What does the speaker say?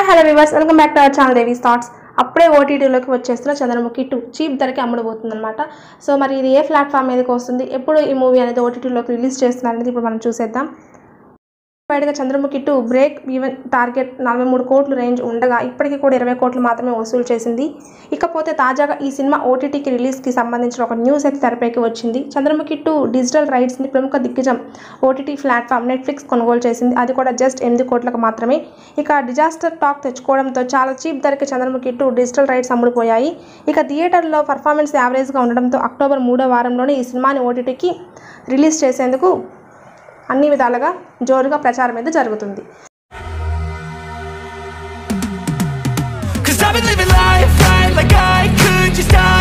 hello viewers welcome back to our channel Devi's thoughts అప్పుడే ఓటీటీలోకి వచ్చేస్తున్న చంద్రముఖి టూ చీప్ ధరకి అమ్ముడుపోతుంది అనమాట సో మరి ఇది ఏ ప్లాట్ఫామ్ మీదకి వస్తుంది ఎప్పుడు ఈ మూవీ అనేది ఓటీటీలోకి రిలీజ్ చేస్తున్నారు అనేది ఇప్పుడు మనం చూసేద్దాం బయటగా Chandramukhi two break even target నలభై మూడు కోట్ల రేంజ్ ఉండగా ఇప్పటికీ కూడా ఇరవై కోట్లు మాత్రమే వసూలు చేసింది ఇకపోతే తాజాగా ఈ సినిమా ఓటీటీకి రిలీజ్కి సంబంధించిన ఒక న్యూస్ అయితే తెరపైకి వచ్చింది చంద్రముఖి టూ డిజిటల్ రైట్స్ని ప్రముఖ దిగ్గజం ఓటీటీ ప్లాట్ఫామ్ నెట్ఫ్లిక్స్ కొనుగోలు చేసింది అది కూడా జస్ట్ ఎనిమిది కోట్లకు మాత్రమే ఇక డిజాస్టర్ టాక్ తెచ్చుకోవడంతో చాలా చీప్ ధరకి చంద్రముఖి టూ డిజిటల్ రైట్స్ అమ్ముడుపోయాయి ఇక థియేటర్లో పర్ఫార్మెన్స్ యావరేజ్గా ఉండడంతో అక్టోబర్ మూడో వారంలోనే ఈ సినిమాని ఓటీటీకి రిలీజ్ చేసేందుకు అన్ని విధాలుగా జోరుగా ప్రచారం అయితే జరుగుతుంది Cause I've been living life right like I could just die